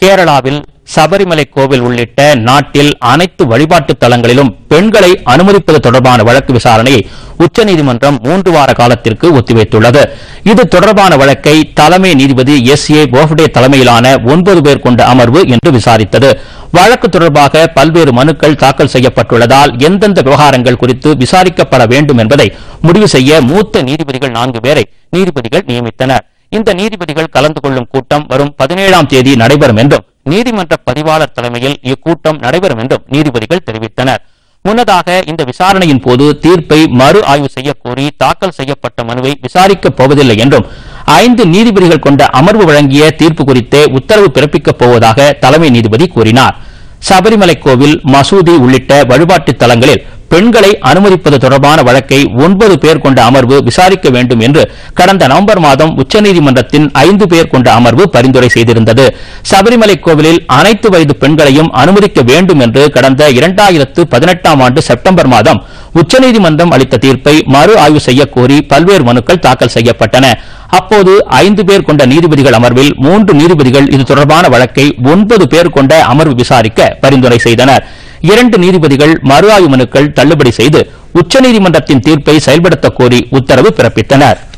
கேரளாவில் சபரிமலை கோவில் உள்ளிட்ட நாட்டில் அனைத்து வழிபாட்டுத் தலங்களிலும் பெண்களை அனுமதிப்பது தொடர்பான வழக்கு விசாரணையை உச்சநீதிமன்றம் மூன்று வார காலத்திற்கு ஒத்திவைத்துள்ளது இது தொடர்பான வழக்கை தலைமை நீதிபதி எஸ் ஏ போப்டே தலைமையிலான ஒன்பது பேர் கொண்ட அமர்வு இன்று விசாரித்தது வழக்கு தொடர்பாக பல்வேறு மனுக்கள் தாக்கல் செய்யப்பட்டுள்ளதால் எந்தெந்த விவகாரங்கள் குறித்து விசாரிக்கப்பட வேண்டும் என்பதை முடிவு செய்ய மூத்த நீதிபதிகள் நான்கு பேரை நீதிபதிகள் நியமித்தனர் இந்த நீதிபதிகள் கலந்து கொள்ளும் கூட்டம் வரும் பதினேழாம் தேதி நடைபெறும் என்றும் நீதிமன்ற பதிவாளர் தலைமையில் இக்கூட்டம் நடைபெறும் என்றும் நீதிபதிகள் தெரிவித்தனர் முன்னதாக இந்த விசாரணையின் போது தீர்ப்பை மறு ஆய்வு செய்யக்கோரி தாக்கல் செய்யப்பட்ட மனுவை விசாரிக்கப் போவதில்லை என்றும் ஐந்து நீதிபதிகள் கொண்ட அமர்வு வழங்கிய தீர்ப்பு குறித்தே உத்தரவு பிறப்பிக்கப் போவதாக தலைமை நீதிபதி கூறினார் சபரிமலை கோவில் மசூதி உள்ளிட்ட வழிபாட்டுத் தலங்களில் பெண்களை அனுமதிப்பது தொடர்பான வழக்கை ஒன்பது பேர் கொண்ட அமர்வு விசாரிக்க வேண்டும் என்று கடந்த நவம்பர் மாதம் உச்சநீதிமன்றத்தின் ஐந்து பேர் கொண்ட அமர்வு பரிந்துரை செய்திருந்தது சபரிமலை கோவிலில் அனைத்து வயது பெண்களையும் அனுமதிக்க வேண்டும் என்று கடந்த இரண்டாயிரத்து பதினெட்டாம் ஆண்டு செப்டம்பர் மாதம் உச்சநீதிமன்றம் அளித்த தீர்ப்பை மறு ஆய்வு செய்யக் கோரி பல்வேறு மனுக்கள் தாக்கல் செய்யப்பட்டன அப்போது ஐந்து பேர் கொண்ட நீதிபதிகள் அமர்வில் மூன்று நீதிபதிகள் இது தொடர்பான வழக்கை ஒன்பது பேர் கொண்ட அமர்வு விசாரிக்க பரிந்துரை செய்தனர் இரண்டு நீதிபதிகள் மறு ஆய்வு மனுக்கள் தள்ளுபடி செய்து உச்சநீதிமன்றத்தின் தீர்ப்பை செயல்படுத்தக் கோரி உத்தரவு பிறப்பித்தனர்